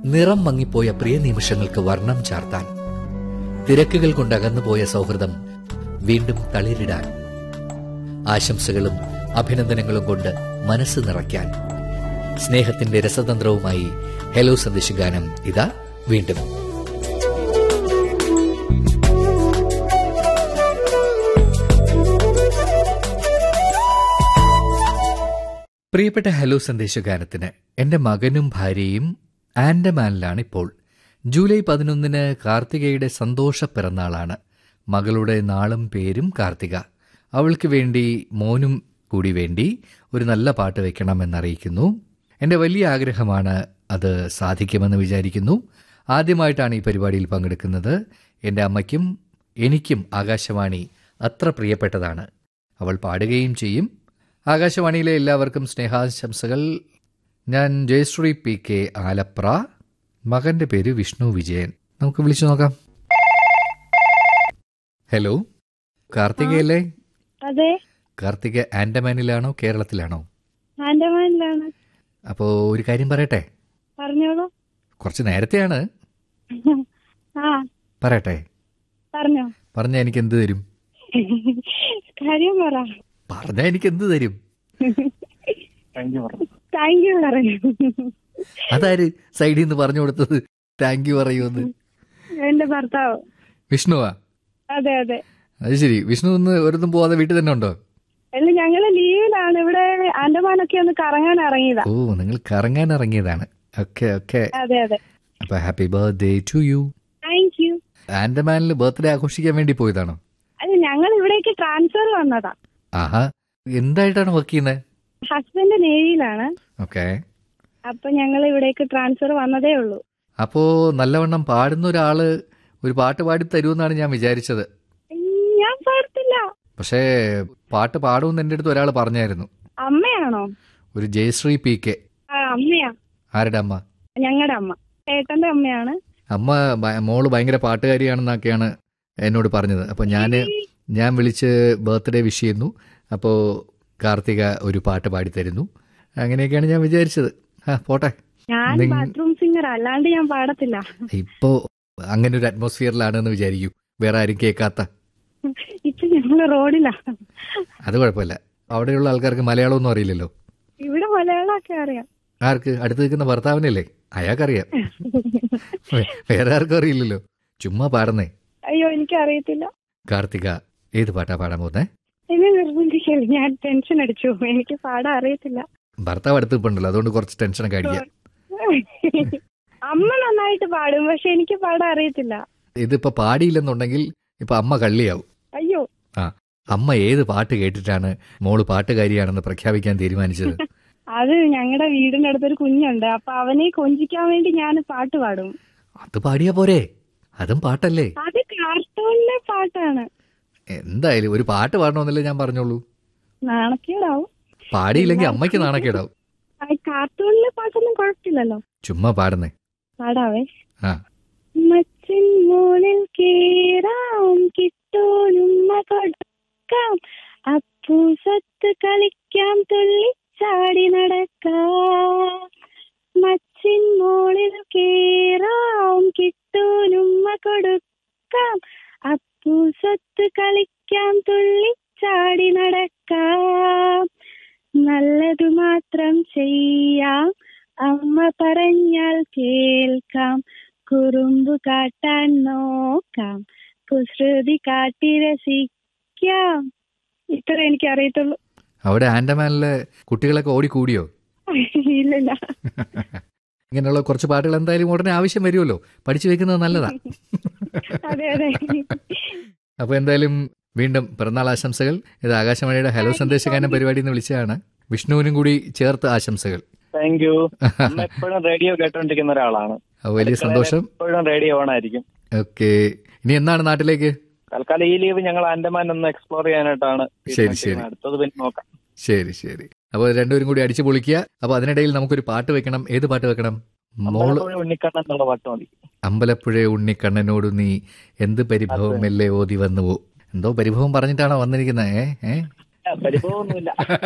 നിറം മങ്ങിപ്പോയ പ്രിയ നിമിഷങ്ങൾക്ക് വർണ്ണം ചാർത്താൻ തിരക്കുകൾ കൊണ്ട് അകന്നുപോയ സൗഹൃദം വീണ്ടും തളിരിടാൻ ആശംസകളും അഭിനന്ദനങ്ങളും കൊണ്ട് മനസ്സ് നിറയ്ക്കാൻ സ്നേഹത്തിന്റെ രസതന്ത്രവുമായി ഹലോ സന്ദേശഗാനം ഇതാ വീണ്ടും പ്രിയപ്പെട്ട ഹലോ സന്ദേശഗാനത്തിന് എന്റെ മകനും ഭാര്യയും ആൻഡമാനിലാണ് ഇപ്പോൾ ജൂലൈ പതിനൊന്നിന് കാർത്തികയുടെ സന്തോഷ പിറന്നാളാണ് മകളുടെ നാളും പേരും കാർത്തിക അവൾക്ക് വേണ്ടി മോനും കൂടി വേണ്ടി ഒരു നല്ല പാട്ട് വെക്കണമെന്നറിയിക്കുന്നു എന്റെ വലിയ ആഗ്രഹമാണ് അത് സാധിക്കുമെന്ന് വിചാരിക്കുന്നു ആദ്യമായിട്ടാണ് ഈ പരിപാടിയിൽ പങ്കെടുക്കുന്നത് എന്റെ അമ്മയ്ക്കും എനിക്കും ആകാശവാണി അത്ര പ്രിയപ്പെട്ടതാണ് അവൾ പാടുകയും ചെയ്യും ആകാശവാണിയിലെ എല്ലാവർക്കും സ്നേഹാശംസകൾ ഞാൻ ജയശ്രീ പി കെ ആലപ്ര മകന്റെ പേര് വിഷ്ണു വിജയൻ നമുക്ക് വിളിച്ചു നോക്കാം ഹലോ കാർത്തികയല്ലേ അതെ കാർത്തിക ആൻഡമാനിലാണോ കേരളത്തിലാണോ ആൻഡമാനിലാണ് അപ്പോൾ ഒരു കാര്യം പറയട്ടെ പറഞ്ഞോളൂ കുറച്ച് നേരത്തെയാണ് ആ പറയട്ടെ പറഞ്ഞോ പറഞ്ഞാൽ എനിക്ക് എന്ത് തരും കാര്യം പറ പറഞ്ഞാൽ എനിക്ക് എന്ത് തരും താങ്ക് യു പറഞ്ഞു അതാര് സൈഡിൽ നിന്ന് പറഞ്ഞു കൊടുത്തത് താങ്ക് യു പറയുമെന്ന് എന്റെ ഭർത്താവ് വിഷ്ണുവാ അതെ അതെ അത് ശരി വിഷ്ണു ഒന്ന് ഒരിടത്തും പോവാതെ വീട്ടിൽ തന്നെ ഉണ്ടോ അല്ല ഞങ്ങള് ലീവിലാണ് ഇവിടെ ആൻഡമാനൊക്കെ ഒന്ന് കറങ്ങാൻ ഇറങ്ങിയതാ ഓ നിങ്ങൾ കറങ്ങാൻ ഇറങ്ങിയതാണ് ഓക്കെ ഓക്കെ അതെ അതെ അപ്പൊ happy birthday to you thank you ആൻഡമാനിൽ ബർത്ത്ഡേ ആഘോഷിക്കാൻ വേണ്ടി പോയതാണോ അല്ല ഞങ്ങൾ ഇവിടേക്ക് ട്രാൻസ്ഫർ വന്നതാ ആഹാ എന്തായിട്ടാണ് വർക്ക് ചെയ്യുന്നത് ഹസ്ബൻഡ് നേവിയിലാണ് ഓക്കെ അപ്പൊ ഞങ്ങൾ ഇവിടേക്ക് ട്രാൻസ്ഫർ വന്നതേ ഉള്ളൂ അപ്പോ നല്ലവണ്ണം പാടുന്ന ഒരാള് ഒരു പാട്ട് പാടി തരുമെന്നാണ് ഞാൻ വിചാരിച്ചത് ഉം, ഞാൻ പാടത്തില്ല പക്ഷേ പാട്ട് പാടുമെന്ന് എൻ്റെ അടുത്ത് ഒരാൾ പറഞ്ഞായിരുന്നു അമ്മയാണോ ഒരു ജയശ്രീ പി കെ ആ അമ്മയാ ആരുടെ അമ്മ ഞങ്ങളുടെ അമ്മ ഏട്ടന്റെ അമ്മയാണ് അമ്മ ഭ- മോള് ഭയങ്കര പാട്ടുകാരിയാണെന്നൊക്കെയാണ് എന്നോട് പറഞ്ഞത് അപ്പൊ ഞാന് ഞാൻ വിളിച്ച് ബർത്ത്ഡേ വിഷ് ചെയ്യുന്നു അപ്പോൾ കാർത്തിക ഒരു പാട്ട് പാടി തരുന്നു അങ്ങനെയൊക്കെയാണ് ഞാൻ വിചാരിച്ചത് ആ പോട്ടെ ഞാൻ നിങ്ങ- ബാത്റൂം സിംഗർ അല്ലാണ്ട് ഞാൻ പാടത്തില്ല ഇപ്പോ അങ്ങനെ ഒരു അറ്റ്മോസ്ഫിയറിലാണെന്ന് വിചാരിക്കൂ വേറെ ആരും കേൾക്കാത്ത ഇപ്പൊ ഞങ്ങള് റോഡിലാ അത് കുഴപ്പമില്ല അവിടെയുള്ള ആൾക്കാർക്ക് മലയാളമൊന്നും അറിയില്ലല്ലോ ഇവിടെ മലയാളമൊക്കെ അറിയാം ആർക്ക് അടുത്ത് നിൽക്കുന്ന ഭർത്താവിനല്ലേ അയാൾക്കറിയാം വേ- വേറെ ആർക്കും അറിയില്ലല്ലോ ചുമ്മാ പാടുന്നേ അയ്യോ എനിക്ക് അറിയത്തില്ല കാർത്തിക ഏത് പാട്ടാ പാടാൻ പോകുന്നേ എന്നെ നിർബന്ധിക്കരുത് ഞാൻ ടെൻഷൻ അടിച്ചു എനിക്ക് പാടാൻ അറിയത്തില്ല ഭർത്താവ് അടുത്ത് ഇപ്പുണ്ടല്ലോ അതുകൊണ്ട് കുറച്ച് ടെൻഷനൊക്കെ അടിക്കാം അമ്മ നന്നായിട്ട് പാടും പക്ഷെ എനിക്ക് പാടാൻ അറിയത്തില്ല ഇതിപ്പോ പാടിയില്ലെന്നുണ്ടെങ്കിൽ ഇപ്പൊ അമ്മ കള്ളിയാവും അയ്യോ ആ അമ്മ ഏത് പാട്ട് കേട്ടിട്ടാണ് മോള് പാട്ടുകാരിയാണെന്ന് പ്രഖ്യാപിക്കാൻ തീരുമാനിച്ചത് അത് ഞങ്ങളുടെ വീടിന്റെ അടുത്തൊരു കുഞ്ഞുണ്ട് അപ്പൊ അവനെ കൊഞ്ചിക്കാൻ വേണ്ടി ഞാൻ പാട്ട് പാടും അത് പാടിയാ പോരെ അതും പാട്ടല്ലേ അത് കാർട്ടൂണിലെ പാട്ടാണ് എന്തായാലും ഒരു പാട്ട് പാടണമെന്നല്ലേ ഞാൻ പറഞ്ഞോളൂ നാണക്കേടാവും പാടിയില്ലെങ്കിൽ അമ്മയ്ക്ക് നാണക്കേടാവും ആ, കാർട്ടൂണിലെ പാട്ടൊന്നും കുഴപ്പമില്ലല്ലോ ചുമ്മാ പാടുന്നേ പാടാവേ ആ മച്ചിൻ മോളിൽ കേറാം കിട്ടോനുമ്മ കൊടുക്കാം അപ്പൂസത്ത് കളിക്കാം തുള്ളി ചാടി നടക്കാം മച്ചിൻ മോളിൽ കേറാം കിട്ടോനുമ്മ കൊടുക്കാം അപ്പൂസത്ത് കളിക്കാം തുള്ളി ചാടി നടക്കാം നല്ലതു മാത്രം ചെയ്യാം അമ്മ പറഞ്ഞാൽ കേൾക്കാം കുറുമ്പ് കാട്ടാൻ നോക്കാം കുസൃതി കാട്ടി രസിക്കാം ഇത്ര എനിക്ക് അറിയത്തുള്ളൂ അവിടെ ആൻഡമാനിലെ കുട്ടികളൊക്കെ ഓടിക്കൂടിയോ ഇല്ലില്ല ഇങ്ങനെയുള്ള കുറച്ച് പാട്ടുകൾ എന്തായാലും ഉടനെ ആവശ്യം വരുമല്ലോ പഠിച്ചു വെക്കുന്നത് നല്ലതാ അതെ അതെ അപ്പൊ എന്തായാലും വീണ്ടും പിറന്നാൾ ആശംസകൾ ഇത് ആകാശവാണിയുടെ ഹലോ സന്ദേശഗാനം പരിപാടി എന്ന് വിളിച്ചതാണ് വിഷ്ണുവിനും കൂടി ചേർത്ത് ആശംസകൾ താങ്ക് യു അമ്മ എപ്പോഴും റേഡിയോ കേട്ടോണ്ടിരിക്കുന്ന ഒരാളാണ് അപ്പൊ വലിയ സന്തോഷം എപ്പോഴും റേഡിയോ ഓൺ ആയിരിക്കും ഓക്കെ ഇനി എന്നാണ് നാട്ടിലേക്ക് തൽക്കാലം ഈ ലീവ് ഞങ്ങൾ ആൻഡമാൻ ഒന്ന് എക്സ്പ്ലോർ ചെയ്യാനായിട്ടാണ് ശരി, ശരി. തീരുമാനിച്ചിരിക്കുന്നത്. അടുത്തത് പിന്നെ നോക്കാം ശരി ശരി അപ്പോൾ രണ്ടുപേരും കൂടി അടിച്ചു പൊളിക്കുക അപ്പൊ അതിനിടയിൽ നമുക്കൊരു പാട്ട് വെക്കണം ഏത് പാട്ട് വെക്കണം മോള് അമ്പലപ്പുഴ ഉണ്ണിക്കണ്ണൻ എന്നുള്ള പാട്ട് മതി അമ്പലപ്പുഴ ഉണ്ണിക്കണ്ണനോട് നീ എന്ത് പരിഭവം മെല്ലെ ഓതി വന്നുവോ എന്തോ പരിഭവം പറഞ്ഞിട്ടാണോ വന്നിരിക്കുന്നത് ഏ ഏ പരിഭവമൊന്നുമില്ല